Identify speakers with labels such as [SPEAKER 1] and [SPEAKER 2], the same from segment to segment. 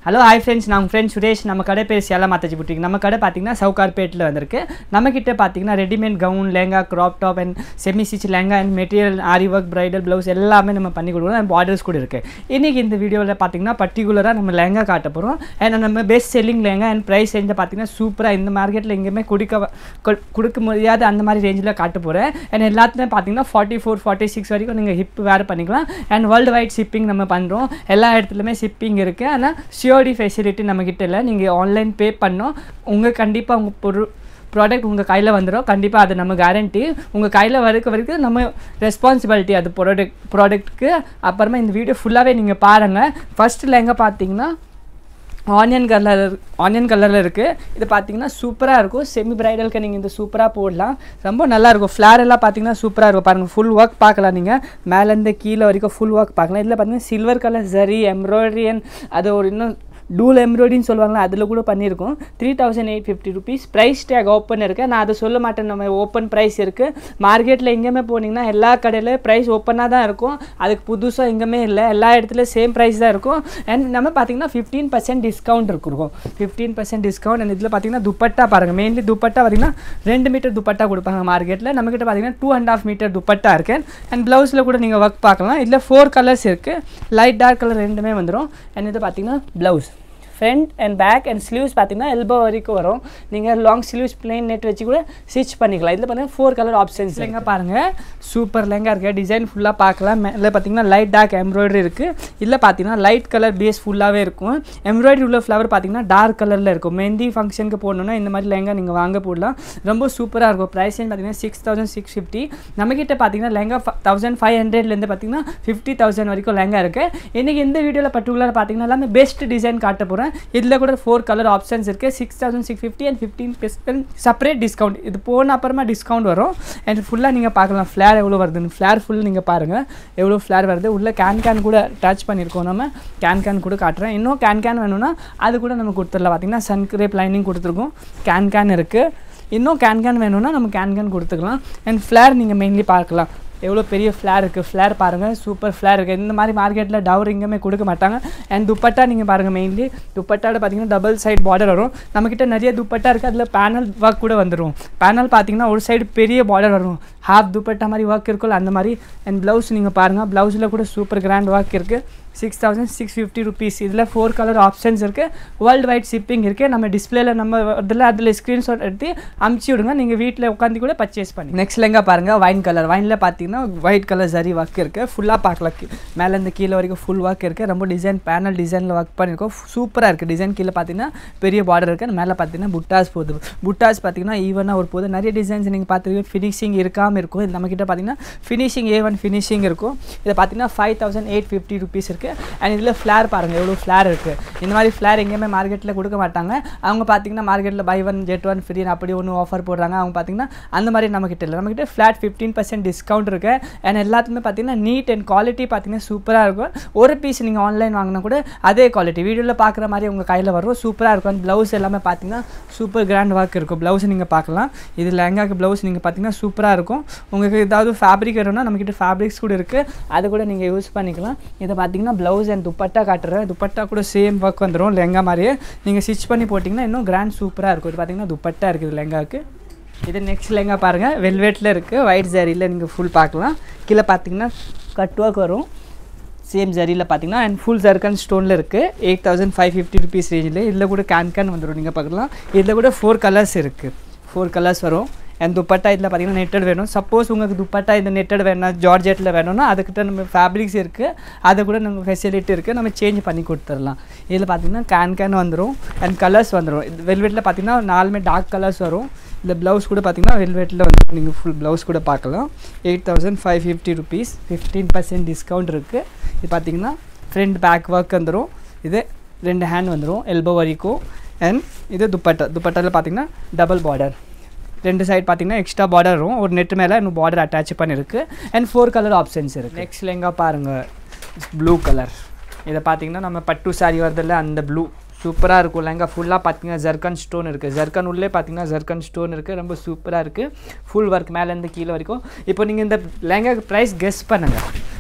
[SPEAKER 1] hello hi friends நான் friend Suresh நம்ம கடை பேர் சேலம் மாத்தாச்சி புட்டிக் நம்ம கடை பார்த்தீங்கன்னா சவுகார்பேட்டில் வந்திருக்கு நம்மக்கிட்ட பார்த்தீங்கன்னா readymade gown lehenga crop top and semi stitch lehenga and material aari work bridal blouse எல்லாமே நம்ம பண்ணி கொடுக்குறோம் அண்ட் பார்டர்ஸ் கூட இருக்குது இன்றைக்கி இந்த வீடியோவில் பார்த்தீங்கன்னா பர்டிகுலராக நம்ம லேங்கா காட்ட போகிறோம் அண்ட் நம்ம best selling lehenga and price ரேஞ்சை பார்த்தீங்கன்னா சூப்பராக இந்த மார்க்கெட்டில் எங்கேயுமே கொடுக்க கொ- கொடுக்க முடியாத அந்த மாதிரி ரேஞ்சில் காட்ட போகிறேன் அண்ட் எல்லாத்துலேயும் பார்த்தீங்கன்னா ஃபார்ட்டி ஃபோர் ஃபார்ட்டி சிக்ஸ் வரைக்கும் நீங்கள் ஹிப் வேர் பண்ணிக்கலாம் அண்ட் வேர்ல்டு வைட் ஷிப்பிங் நம்ம பண்ணுறோம் எல்லா இடத்துலையுமே ஷிப்பிங் இருக்குது ஆனால் சிஓடி ஃபெசிலிட்டி நம்மக்கிட்ட இல்லை நீங்கள் ஆன்லைன் பே பண்ணோம் உங்கள் கண்டிப்பாக உங்கள் பொருள் ப்ராடக்ட் உங்கள் கையில் வந்துடும் கண்டிப்பாக அது நம்ம கேரண்டி உங்கள் கையில் வரைக்க வரைக்கும் நம்ம ரெஸ்பான்சிபிலிட்டி அது ப்ராடக்ட் ப்ராடக்ட்டுக்கு அப்புறமா இந்த வீடியோ ஃபுல்லாகவே நீங்கள் பாருங்கள் ஃபஸ்ட்டில் எங்கே பார்த்தீங்கன்னா ஆனியன் கலர் ஆனியன் கலரில் இருக்குது இது பார்த்தீங்கன்னா சூப்பராக இருக்கும் செமி பிரைடலுக்கு நீங்கள் இந்த சூப்பராக போடலாம் ரொம்ப நல்லா இருக்கும் ஃப்ளார் எல்லாம் பார்த்தீங்கன்னா சூப்பராக இருக்கும் பாருங்கள் ஃபுல் ஒர்க் பார்க்கலாம் நீங்கள் மேலேருந்து கீழே வரைக்கும் ஃபுல் ஒர்க் பார்க்கலாம் இதில் பார்த்தீங்கன்னா சில்வர் கலர் சரி எம்ப்ராய்டரி அண்ட் அது ஒரு இன்னும் டூல் எம்ப்ராய்டின்னு சொல்லுவாங்களா அதில் கூட பண்ணியிருக்கோம் three thousand eight fifty rupees price tag open இருக்குது நான் அதை சொல்ல மாட்டேன் நம்ம ஓப்பன் ப்ரைஸ் இருக்குது மார்க்கெட்டில் எங்கேயுமே போனீங்கன்னா எல்லா கடையில் ப்ரைஸ் ஓப்பனாக தான் இருக்கும் அதுக்கு புதுசாக எங்கேயுமே இல்லை எல்லா இடத்துலையும் சேம் ப்ரைஸ் தான் இருக்கும் அண்ட் நம்ம பார்த்தீங்கன்னா ஃபிஃப்டீன் பர்சன்ட் டிஸ்கவுண்ட் இருக்கும் ஃபிஃப்டீன் பர்சன்ட் டிஸ்கவுண்ட் அண்ட் இதில் பார்த்தீங்கன்னா துப்பட்டா பாருங்கள் மெயின்லி துப்பட்டா பார்த்தீங்கன்னா ரெண்டு மீட்டர் துப்பட்டா கொடுப்பாங்க மார்க்கெட்டில் நம்மக்கிட்ட பார்த்தீங்கன்னா two and half metre dupatta இருக்கு அண்ட் ப்ளவுஸில் கூட நீங்கள் ஒர்க் பார்க்கலாம் இதில் ஃபோர் கலர்ஸ் இருக்குது லைட் டார்க் கலர் ரெண்டுமே வந்துடும் அண்ட் இது பார்த்தீங்கன்னா blouse front and back and sleeves பார்த்தீங்கன்னா எல்போ வரைக்கும் வரும் நீங்கள் லாங் ஸ்லீவ்ஸ் பிளைன் நெட் வச்சு கூட ஸ்டிச் பண்ணிக்கலாம் இதில் பார்த்தீங்கன்னா ஃபோர் கலர் ஆப்ஷன்ஸ் லெங்கா பாருங்கள் சூப்பர் லெங்கா இருக்குது டிசைன் ஃபுல்லாக பார்க்கலாம் மேலே பார்த்தீங்கன்னா லைட் டார்க் எம்ப்ராய்டரி இருக்குது இதில் பார்த்தீங்கன்னா லைட் கலர் பேஸ் ஃபுல்லாகவே இருக்கும் எம்ப்ராய்டரி உள்ள ஃப்ளவர் பார்த்தீங்கன்னா டார்க் கலரில் இருக்கும் மெஹந்தி ஃபங்க்ஷனுக்கு போடணுன்னா இந்த மாதிரி லெங்கா நீங்கள் வாங்க போடலாம் ரொம்ப சூப்பராக இருக்கும் ப்ரைஸ் பார்த்தீங்கன்னா சிக்ஸ் தௌசண்ட் சிக்ஸ் ஃபிஃப்டி நம்மக்கிட்ட பார்த்தீங்கன்னா லெங்கா தௌசண்ட் ஃபைவ் ஹண்ட்ரட்லேருந்து பார்த்தீங்கன்னா ஃபிஃப்டி தௌசண்ட் வரைக்கும் லெங்கா இருக்குது இன்றைக்கி இந்த வீடியோவில் பர்டிகுலர் பார்த்தீங்கன்னா எல்லாமே பெஸ்ட் டிசைன் காட்ட போகிறேன் இதில் கூட ஃபோர் கலர் ஆப்ஷன்ஸ் இருக்குது six thousand six fifty and fifteen percent separate discount இது போன அப்புறமா டிஸ்கவுண்ட் வரும் அண்ட் ஃபுல்லாக நீங்கள் பார்க்கலாம் ஃப்ளேர் எவ்வளோ வருதுன்னு ஃப்ளேர் ஃபுல் நீங்கள் பாருங்கள் எவ்வளோ ஃப்ளேர் வருது உள்ள கேன் கேன் கூட அட்டாச் பண்ணியிருக்கோம் நம்ம கேன் கேன் கூட காட்டுறேன் இன்னும் கேன் கேன் வேணும்னா அது கூட நம்ம கொடுத்துடலாம் பார்த்தீங்கன்னா சன் கிரேப் லைனிங் கொடுத்துருக்கோம் கேன் கேன் இருக்குது இன்னும் கேன் கேன் வேணும்னா நம்ம கேன் கேன் கொடுத்துக்கலாம் அண்ட் ஃப்ளேர் நீங்கள் மெயின்லி பார்க்கலாம் எவ்வளோ பெரிய ஃப்ளேர் இருக்குது ஃப்ளேர் பாருங்கள் சூப்பர் ஃப்ளேர் இருக்குது இந்த மாதிரி மார்க்கெட்டில் டவர் எங்கேயுமே கொடுக்க மாட்டாங்க அண்ட் துப்பட்டா நீங்கள் பாருங்கள் மெயின்லி துப்பட்டாவில் பார்த்தீங்கன்னா டபுள் சைடு பார்டர் வரும் நம்மக்கிட்ட நிறைய துப்பட்டா இருக்குது அதில் பேனல் ஒர்க் கூட வந்துடும் பேனல் பார்த்தீங்கன்னா ஒரு சைடு பெரிய பார்டர் வரும் ஹாஃப் துப்பட்டா மாதிரி ஒர்க் இருக்குல்ல அந்த மாதிரி அண்ட் ப்ளவுஸ் நீங்கள் பாருங்கள் ப்ளவுஸில் கூட சூப்பர் கிராண்ட் ஒர்க் இருக்குது six thousand six fifty rupees இதில் ஃபோர் கலர் ஆப்ஷன்ஸ் இருக்குது வேர்ல்டு வைட் ஷிப்பிங் இருக்குது நம்ம டிஸ்பிளேல நம்ம இதில் அதில் ஸ்க்ரீன்ஷாட் எடுத்து அமுச்சு விடுங்க நீங்கள் வீட்டில் உட்காந்து கூட பர்ச்சேஸ் பண்ணி நெக்ஸ்ட் லெங்கா பாருங்கள் வைன் கலர் வைனில் பார்த்தீங்கன்னா ஒயிட் கலர் சரி ஒர்க் இருக்குது ஃபுல்லாக பார்க்கலாம் கீ- மேலேருந்து கீழே வரைக்கும் ஃபுல் ஒர்க் இருக்குது ரொம்ப டிசைன் பேனல் டிசைனில் ஒர்க் பண்ணியிருக்கோம் சூப்பராக இருக்குது டிசைன் கீழே பார்த்தீங்கன்னா பெரிய பார்டர் இருக்குது மேலே பார்த்தீங்கன்னா புட்டாஸ் போகுது புட்டாஸ் பார்த்தீங்கன்னா ஈவனாக ஒரு போது நிறைய டிசைன்ஸ் நீங்கள் பார்த்துருக்கீங்க ஃபினிஷிங் இருக்காமல் இருக்கும் இது நம்மக்கிட்ட பார்த்தீங்கன்னா ஃபினிஷிங் ஏ ஒன் ஃபினிஷிங் இருக்கும் இதை பார்த்தீங்கன்னா five thousand eight fifty rupees இருக்குது அண்ட் இதில் ஃப்ளேர் பாருங்கள் எவ்வளோ ஃப்ளேர் இருக்குது இந்த மாதிரி ஃப்ளேர் எங்கேயுமே மார்க்கெட்டில் கொடுக்க மாட்டாங்க அவங்க பார்த்தீங்கன்னா மார்க்கெட்டில் buy one get one free அப்படி ஒன்று ஆஃபர் போடுறாங்க அவங்க பார்த்தீங்கன்னா அந்த மாதிரி நம்மக்கிட்ட இல்லை நம்மக்கிட்ட ஃப்ளாட் ஃபிஃப்டீன் பர்சன்ட் டிஸ்கவுண்ட் இருக்குது அண்ட் எல்லாத்துக்குமே பார்த்தீங்கன்னா நீட் அண்ட் குவாலிட்டி பார்த்தீங்கன்னா சூப்பராக இருக்கும் ஒரு பீஸ் நீங்கள் ஆன்லைன் வாங்கினா கூட அதே குவாலிட்டி வீடியோவில் பார்க்குற மாதிரி உங்கள் கையில் வரும் சூப்பராக இருக்கும் அந்த ப்ளவுஸ் எல்லாமே பார்த்தீங்கன்னா சூப்பர் கிராண்ட் ஒர்க் இருக்கும் ப்ளவுஸ் நீங்கள் பார்க்கலாம் இது லெஹங்காக்கு ப்ளவுஸ் நீங்கள் பார்த்தீங்கன்னா சூப்பராக இருக்கும் உங்களுக்கு ஏதாவது ஃபேப்ரிக் வேணும்னா நம்மக்கிட்ட ஃபேப்ரிக்ஸ் கூட இருக்குது அது கூட நீங்கள் யூஸ் பண்ணிக்கலாம் இதை பார்த்தீங்கன்னா ப்ளவுஸ் அண்ட் துப்பட்டா காட்டுறேன் துப்பட்டா கூட சேம் ஒர்க் வந்துடும் லெஹங்கா மாதிரியே நீங்கள் ஸ்டிச் பண்ணி போட்டிங்கன்னா இன்னும் கிராண்ட் சூப்பராக இருக்கும் இது பார்த்தீங்கன்னா துப்பட்டா இருக்குது லெஹங்காக்கு இது நெக்ஸ்ட் லெங்கா பாருங்கள் வெல்வெட்டில் இருக்குது ஒயிட் ஜரியில் நீங்கள் ஃபுல் பார்க்கலாம் கீழே பார்த்தீங்கன்னா கட் ஒர்க் வரும் சேம் ஜரியில் பார்த்தீங்கன்னா அண்ட் ஃபுல் ஜர்கன் ஸ்டோனில் இருக்குது eight thousand five fifty rupees ரேஞ்சில் இதில் கூட கேன் கேன் வந்துடும் நீங்கள் பார்க்கலாம் இதில் கூட ஃபோர் கலர்ஸ் இருக்குது ஃபோர் கலர்ஸ் வரும் அண்ட் துப்பட்டா இதில் பார்த்தீங்கன்னா நெட்டட் வேணும் சப்போஸ் உங்களுக்கு துப்பட்டா இந்த நெட்டட் வேணும் ஜார்ஜெட்டில் வேணும்னா அதுக்கிட்ட நம்ம ஃபேப்ரிக்ஸ் இருக்குது அது கூட நம்ம ஃபெசிலிட்டி இருக்குது நம்ம சேஞ்ச் பண்ணி கொடுத்துடலாம் இதில் பார்த்தீங்கன்னா கேன் கேன் வந்துடும் அண்ட் கலர்ஸ் வந்துடும் இது வெல்வெட்டில் பார்த்தீங்கன்னா நாலுமே டார்க் கலர்ஸ் வரும் இந்த ப்ளவுஸ் கூட பார்த்தீங்கன்னா வெல்வெட்டில் வந்து நீங்கள் ஃபுல் ப்ளவுஸ் கூட பார்க்கலாம் eight thousand five fifty rupees fifteen percent discount இருக்குது இது பார்த்தீங்கன்னா ஃப்ரண்ட் பேக் ஒர்க் வந்துடும் இது ரெண்டு ஹேண்ட் வந்துடும் எல்போ வரைக்கும் அண்ட் இது துப்பட்டா துப்பட்டாவில் பார்த்தீங்கன்னா டபுள் பார்டர் ரெண்டு சைடு பார்த்தீங்கன்னா எக்ஸ்ட்ரா பார்டர் வரும் ஒரு நெட் மேலே இன்னும் பார்டர் அட்டாச் பண்ணியிருக்கு and four colour options next நெக்ஸ்ட் லெங்கா பாருங்கள் ப்ளூ கலர் இதை பார்த்தீங்கன்னா நம்ம பட்டு சாரி வருதில்ல அந்த ப்ளூ சூப்பராக இருக்கும் லெங்கா ஃபுல்லாக பார்த்தீங்கன்னா ஜர்கன் ஸ்டோன் இருக்குது ஜர்கன் உள்ளே பார்த்தீங்கன்னா ஜர்கன் ஸ்டோன் இருக்குது ரொம்ப சூப்பராக இருக்குது ஃபுல் ஒர்க் மேலேருந்து கீழே வரைக்கும் இப்போ நீங்கள் இந்த லெங்காக்கு ப்ரைஸ் கெஸ் பண்ணுங்கள்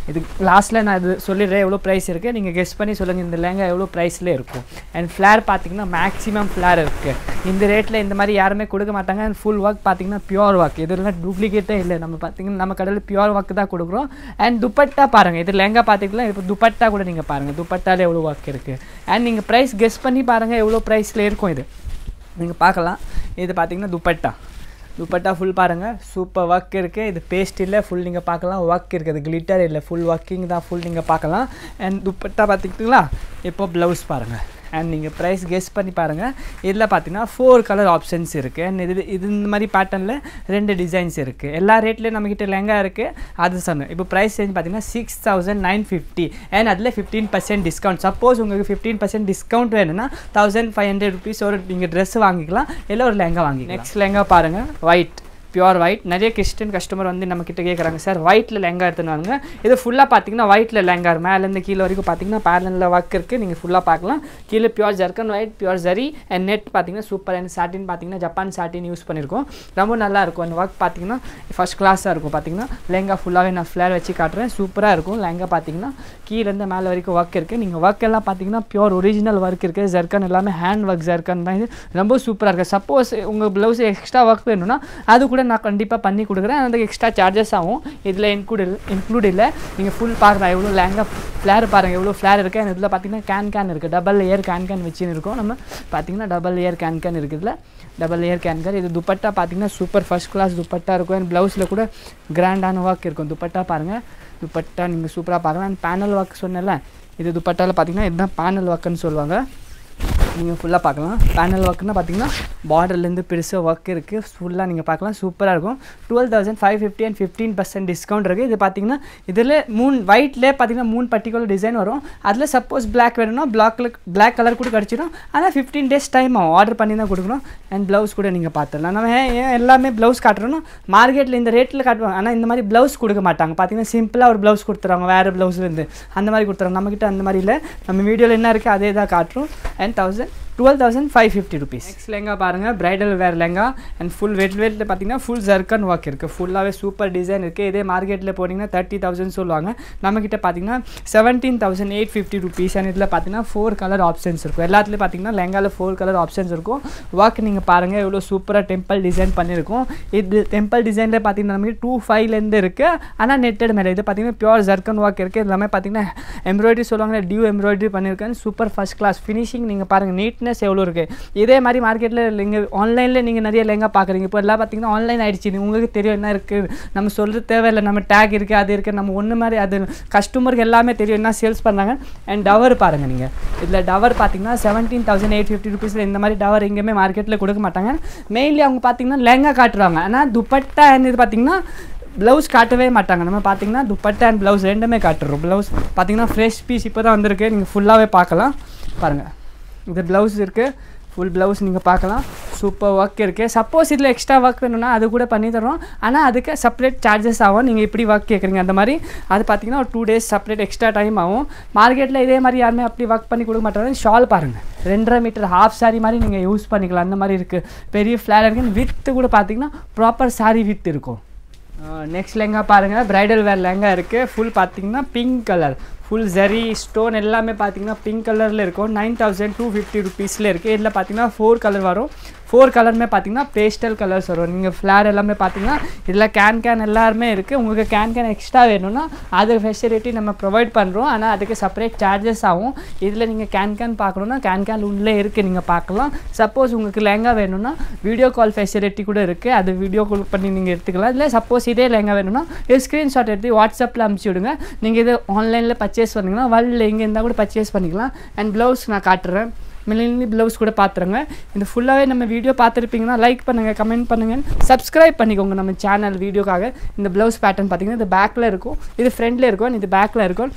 [SPEAKER 1] இது லாஸ்ட்டில் நான் இது சொல்லிடுறேன் எவ்வளோ ப்ரைஸ் இருக்குது நீங்கள் கெஸ் பண்ணி சொல்லுங்கள் இந்த லேங்கா எவ்வளோ ப்ரைஸில் இருக்கும் அண்ட் ஃப்ளேர் பார்த்தீங்கன்னா மேக்ஸிமம் ஃப்ளேர் இருக்குது இந்த ரேட்டில் இந்த மாதிரி யாருமே கொடுக்க மாட்டாங்க அண்ட் ஃபுல் ஒர்க் பார்த்தீங்கன்னா பியூர் ஒர்க் இதெல்லாம் டூப்ளிகேட்டே இல்லை நம்ம பார்த்தீங்கன்னா நம்ம கடையில் பியூர் ஒர்க் தான் கொடுக்குறோம் அண்ட் துப்பட்டா பாருங்கள் இது லேங்கா பார்த்தீங்கன்னா இப்போ துப்பட்டா கூட நீங்கள் பாருங்கள் துப்பட்டாலே எவ்வளோ ஒர்க் இருக்குது அண்ட் நீங்கள் ப்ரைஸ் கெஸ் பண்ணி பாருங்கள் எவ்வளோ ப்ரைஸில் இருக்கும் இது நீங்கள் பார்க்கலாம் இது பார்த்தீங்கன்னா துப்பட்டா துப்பட்டா ஃபுல் பாருங்கள் சூப்பர் ஒர்க் இருக்குது இது பேஸ்ட் இல்லை ஃபுல் நீங்கள் பார்க்கலாம் ஒர்க் இருக்குது கிளிட்டர் இல்லை ஃபுல் ஒர்க்கிங் தான் ஃபுல் நீங்கள் பார்க்கலாம் அண்ட் துப்பட்டா பார்த்துக்கிட்டீங்களா இப்போ ப்ளவுஸ் பாருங்கள் அண்ட் நீங்கள் ப்ரைஸ் கெஸ் பண்ணி பாருங்கள் இதில் பார்த்தீங்கன்னா ஃபோர் கலர் ஆப்ஷன்ஸ் இருக்குது அண்ட் இது இது இந்த மாதிரி பேட்டர்னில் ரெண்டு டிசைன்ஸ் இருக்குது எல்லா ரேட்லேயும் நம்மக்கிட்ட லெங்கா இருக்குது அது சொன்னேன் இப்போ ப்ரைஸ் ரேஞ்ச் பார்த்தீங்கன்னா six thousand nine fifty and அதில் ஃபிஃப்டீன் பர்சன்ட் டிஸ்கவுண்ட் சப்போஸ் உங்களுக்கு ஃபிஃப்டீன் பர்சன்ட் டிஸ்கவுண்ட் வேணும்னா தௌசண்ட் ஃபைவ் ஹண்ட்ரட் ருபீஸ் ஒரு நீங்கள் ட்ரெஸ் வாங்கிக்கலாம் இல்லை ஒரு லெங்கா வாங்கிக்கலாம் நெக்ஸ்ட் லெங்கா பாருங்கள் ஒயிட் பியூர் ஒயிட் நிறைய கிறிஸ்டின் கஸ்டமர் வந்து நம்ம கிட்ட கேட்குறாங்க சார் ஒயிட்டில் லெங்கா எடுத்துன்னு வாங்க இது ஃபுல்லாக பார்த்தீங்கன்னா ஒயிட்டில் லெங்கா மேலேருந்து கீழே வரைக்கும் பார்த்தீங்கன்னா பேரலில் ஒர்க் இருக்குது நீங்கள் ஃபுல்லாக பார்க்கலாம் கீழே pure zircon white pure zari and net பார்த்தீங்கன்னா சூப்பர் அண்ட் சாட்டின் பார்த்தீங்கன்னா ஜப்பான் சாட்டின் யூஸ் பண்ணியிருக்கோம் ரொம்ப நல்லா இருக்கும் அந்த ஒர்க் பார்த்தீங்கன்னா ஃபஸ்ட் கிளாஸாக இருக்கும் பார்த்தீங்கன்னா லெங்கா ஃபுல்லாகவே நான் ஃப்ளேர் வச்சு காட்டுறேன் சூப்பராக இருக்கும் லெங்கா பார்த்தீங்கன்னா கீழேருந்து மேலே வரைக்கும் ஒர்க் இருக்குது நீங்கள் ஒர்க் எல்லாம் பார்த்தீங்கன்னா பியூர் ஒரிஜினல் ஒர்க் இருக்குது ஜர்க்கன் எல்லாமே ஹேண்ட் ஒர்க் ஜர்க்கன் தான் இது ரொம்ப சூப்பராக இருக்குது சப்போஸ் உங்கள் ப்ளவுஸ் எக்ஸ்ட்ரா ஒர்க் வேணும்னா அது கூட நான் கண்டிப்பாக பண்ணி கொடுக்குறேன் அந்த எக்ஸ்ட்ரா சார்ஜஸ் ஆகும் இதில் இன்க்ளூட் இன்க்ளூட் இல்லை நீங்கள் ஃபுல் பாருங்கள் எவ்வளோ லேங்கா ஃப்ளேர் பாருங்கள் எவ்வளோ ஃப்ளேர் இருக்குது and இதில் பார்த்தீங்கன்னா கேன் கேன் இருக்குது டபுள் ஏர் கேன் கேன் வச்சுன்னு இருக்கோம் நம்ம பார்த்தீங்கன்னா டபுள் ஏர் கேன் கேன் இருக்குது இதில் டபுள் ஏர் கேன் கேன் இது துப்பட்டா பார்த்தீங்கன்னா சூப்பர் ஃபஸ்ட் கிளாஸ் துப்பட்டா இருக்கும் அண்ட் ப்ளவுஸில் கூட கிராண்டான ஒர்க் இருக்கும் துப்பட்டா பாருங்கள் துப்பட்டா நீங்கள் சூப்பராக பார்க்கலாம் அண்ட் பேனல் ஒர்க் சொன்னேன்ல இது துப்பட்டாவில் பார்த்தீங்கன்னா இதுதான் பேனல் ஒர்க்குன்னு சொல்லுவாங்க நீங்கள் ஃபுல்லாக பார்க்கலாம் பேனல் ஒர்க்னா பார்த்தீங்கன்னா பார்டர்லேருந்து பெருசாக ஒர்க் இருக்குது ஃபுல்லாக நீங்கள் பார்க்கலாம் சூப்பராக இருக்கும் twelve thousand five fifty and fifteen percent discount இருக்குது இது பார்த்தீங்கன்னா இதில் மூணு ஒயிட்லேயே பார்த்தீங்கன்னா மூணு பர்டிகுலர் டிசைன் வரும் அதில் சப்போஸ் பிளாக் வேணும்னா பிளாக்ல பிளாக் கலர் கூட கிடச்சிடும் ஆனால் ஃபிஃப்டீன் டேஸ் டைம் ஆகும் ஆர்டர் பண்ணி தான் கொடுக்கணும் அண்ட் ப்ளவுஸ் கூட நீங்கள் பார்த்துடலாம் நம்ம ஏன் ஏன் எல்லாமே ப்ளவுஸ் காட்டுறோன்னா மார்க்கெட்டில் இந்த ரேட்டில் காட்டுவாங்க ஆனால் இந்த மாதிரி ப்ளவுஸ் கொடுக்க மாட்டாங்க பார்த்தீங்கன்னா சிம்பிளாக ஒரு ப்ளவுஸ் கொடுத்துருவாங்க வேறு ப்ளவுஸ்லேருந்து அந்த மாதிரி கொடுத்துருவாங்க நம்மக்கிட்ட அந்த மாதிரி இல்லை நம்ம வீடியோவில் என்ன இருக்குது அதே தான் காட்டுறோம் and thousand twelve thousand five fifty rupees next lehenga பாருங்கள் bridal wear lehenga and full வெட் வெட்டில் பார்த்தீங்கன்னா ஃபுல் ஜர்க்கன் ஒர்க் இருக்குது ஃபுல்லாகவே சூப்பர் டிசைன் இருக்குது இதே மார்க்கெட்டில் போனீங்கன்னா தேர்ட்டி தௌசண்ட் சொல்லுவாங்க நம்மக்கிட்ட பார்த்தீங்கன்னா seventeen thousand eight fifty rupees and இதில் பார்த்தீங்கன்னா ஃபோர் கலர் ஆப்ஷன்ஸ் இருக்கும் எல்லாத்துலேயும் பார்த்தீங்கன்னா லெங்காவில் ஃபோர் கலர் ஆப்ஷன்ஸ் இருக்கும் ஒர்க் நீங்கள் பாருங்கள் எவ்வளோ சூப்பராக டெம்பிள் டிசைன் பண்ணியிருக்கோம் இது டெம்பிள் டிசைனில் பார்த்தீங்கன்னா நமக்கு டூ ஃபைவ்லேருந்து இருக்குது ஆனால் நெட்டட் மேலே இது பார்த்தீங்கன்னா பியூர் ஜர்க்கன் ஒர்க் இருக்குது எல்லாமே பார்த்தீங்கன்னா எம்ப்ராய்டரி சொல்லுவாங்க டியூ எம்ப்ராய்டரி பண்ணியிருக்கேன் சூப்பர் ஃபஸ்ட் கிளாஸ் ஃபினிஷிங் நீங்கள் பாருங்கள் நீட்னஸ் எவ்வளோ இருக்குது இதே மாதிரி மார்க்கெட்டில் நீங்கள் ஆன்லைனில் நீங்கள் நிறைய லெங்கா பார்க்குறீங்க இப்போ எல்லாம் பார்த்தீங்கன்னா ஆன்லைன் ஆயிடுச்சு உங்களுக்கு தெரியும் என்ன இருக்குது நம்ம சொல்கிறது தேவையில்லை நம்ம டேக் இருக்குது அது இருக்குது நம்ம ஒன்று மாதிரி அது கஸ்டமருக்கு எல்லாமே தெரியும் என்ன சேல்ஸ் பண்ணுறாங்க அண்ட் டவர் பாருங்கள் நீங்கள் இதில் டவர் பார்த்தீங்கன்னா செவன்டீன் தௌசண்ட் எயிட் ஃபிஃப்டி ருபீஸில் இந்த மாதிரி டவர் எங்கேயுமே மார்க்கெட்டில் கொடுக்க மாட்டாங்க மெயின்லி அவங்க பார்த்தீங்கன்னா லெங்கா காட்டுறாங்க ஆனால் துப்பட்டா and இது பார்த்தீங்கன்னா ப்ளவுஸ் காட்டவே மாட்டாங்க நம்ம பார்த்தீங்கன்னா துப்பட்டா அண்ட் ப்ளவுஸ் ரெண்டுமே காட்டுறோம் ப்ளவுஸ் பார்த்தீங்கன்னா ஃப்ரெஷ் பீஸ் இப்போ தான் வந்திருக்கு நீங்கள் ஃபுல்லாகவே பார்க்கலாம் பாருங்கள் இது ப்ளவுஸ் இருக்குது ஃபுல் ப்ளவுஸ் நீங்கள் பார்க்கலாம் சூப்பர் ஒர்க் இருக்குது சப்போஸ் இதில் எக்ஸ்ட்ரா ஒர்க் வேணும்னா அது கூட பண்ணி தரோம் ஆனால் அதுக்கு செப்பரேட் சார்ஜஸ் ஆகும் நீங்கள் இப்படி ஒர்க் கேட்குறீங்க அந்த மாதிரி அது பார்த்தீங்கன்னா ஒரு two days separate extra time ஆகும் மார்க்கெட்டில் இதே மாதிரி யாருமே அப்படி ஒர்க் பண்ணி கொடுக்க மாட்டாங்க ஷால் பாருங்கள் ரெண்டரை மீட்டர் ஹாஃப் saree மாதிரி நீங்கள் யூஸ் பண்ணிக்கலாம் அந்த மாதிரி இருக்குது பெரிய ஃப்ளார் இருக்குது வித்து கூட பார்த்தீங்கன்னா ப்ராப்பர் saree வித் இருக்கும் நெக்ஸ்ட் லெங்கா பாருங்கள் பிரைடல் வேர் லெங்கா இருக்குது ஃபுல் பார்த்தீங்கன்னா pink colour full zari stone எல்லாமே பார்த்தீங்கன்னா பிங்க் கலரில் இருக்கும் நைன் தௌசண்ட் டூ ஃபிஃப்டி ருபீஸில் இருக்குது இதில் பார்த்தீங்கன்னா ஃபோர் கலர் வரும் ஃபோர் கலருமே பார்த்தீங்கன்னா பேஸ்டல் கலர்ஸ் வரும் நீங்கள் ஃப்ளார் எல்லாமே பார்த்தீங்கன்னா இதில் கேன் கேன் எல்லாருமே இருக்குது உங்களுக்கு கேன் கேன் எக்ஸ்ட்ரா வேணும்னா அது ஃபெசிலிட்டி நம்ம ப்ரொவைட் பண்ணுறோம் ஆனால் அதுக்கு செப்பரேட் சார்ஜஸ் ஆகும் இதில் நீங்கள் கேன் கேன் பார்க்கணுன்னா கேன் கேன் உள்ளே இருக்குது நீங்கள் பார்க்கலாம் சப்போஸ் உங்களுக்கு லெங்கா வேணும்னா வீடியோ கால் ஃபெசிலிட்டி கூட இருக்குது அது வீடியோ கால் பண்ணி நீங்கள் எடுத்துக்கலாம் இல்லை சப்போஸ் இதே லெங்கா வேணும்னா இது ஸ்க்ரீன்ஷாட் எடுத்து வாட்ஸ்அப்பில் அனுப்பிச்சி விடுங்க நீங்கள் இது ஆன்லைனில் பர்ச்சேஸ் பண்ணிங்கன்னா வல்ல எங்கே இருந்தால் கூட பர்ச்சேஸ் பண்ணிக்கலாம் அண்ட் ப்ளவுஸ் நான் காட்டுறேன் மில்லினி ப்ளவுஸ் கூட பார்த்துருங்க இந்த ஃபுல்லாகவே நம்ம வீடியோ பார்த்துருப்பீங்கன்னா லைக் பண்ணுங்கள் கமெண்ட் பண்ணுங்கள் சப்ஸ்கிரைப் பண்ணிக்கோங்க நம்ம சேனல் வீடியோக்காக இந்த ப்ளவுஸ் பேட்டர்ன் பார்த்தீங்கன்னா இது பேக்கில் இருக்கும் இது ஃப்ரண்ட்டில் இருக்கும் இது பேக்கில் இருக்கும்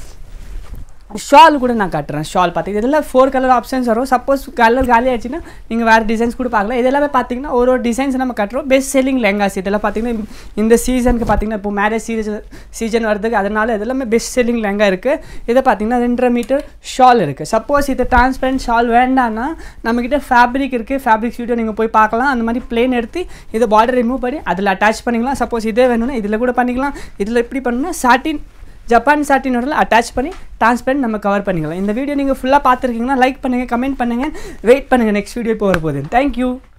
[SPEAKER 1] ஷால் கூட நான் காட்டுறேன் ஷால் பார்த்தீங்க இதில் ஃபோர் கலர் ஆப்ஷன்ஸ் வரும் சப்போஸ் கலர் காலி ஆச்சுன்னா நீங்கள் வேறு டிசைன்ஸ் கூட பார்க்கலாம் இதெல்லாமே பார்த்தீங்கன்னா ஒரு ஒரு டிசைன்ஸ் நம்ம கட்டுறோம் பெஸ்ட் செல்லிங் லெங்காஸ் இதெல்லாம் பார்த்தீங்கன்னா இந்த சீசனுக்கு பார்த்தீங்கன்னா இப்போ மேரேஜ் சீசன் சீசன் வருதுக்கு அதனால இதெல்லாமே பெஸ்ட் செல்லிங் லெங்கா இருக்குது இதை பார்த்தீங்கன்னா ரெண்டரை மீட்டர் ஷால் இருக்குது சப்போஸ் இது டிரான்ஸ்பரண்ட் ஷால் வேண்டாம்னா நம்மக்கிட்ட ஃபேப்ரிக் இருக்குது ஃபேப்ரிக் வீடியோ நீங்கள் போய் பார்க்கலாம் அந்த மாதிரி பிளேன் எடுத்து இதை பார்டர் ரிமூவ் பண்ணி அதில் அட்டாச் பண்ணிக்கலாம் சப்போஸ் இதே வேணும்னா இதில் கூட பண்ணிக்கலாம் இதில் எப்படி பண்ணணும்னா சாட்டின் ஜப்பான் சாட்டினோட அட்டாச் பண்ணி டிரான்ஸ்பரண்ட் நம்ம கவர் பண்ணிக்கலாம் இந்த வீடியோ நீங்கள் ஃபுல்லாக பார்த்துருக்கீங்கன்னா லைக் பண்ணுங்கள் கமெண்ட் பண்ணுங்கள் வெயிட் பண்ணுங்கள் நெக்ஸ்ட் வீடியோ இப்போ வரப்போகுது தேங்க்யூ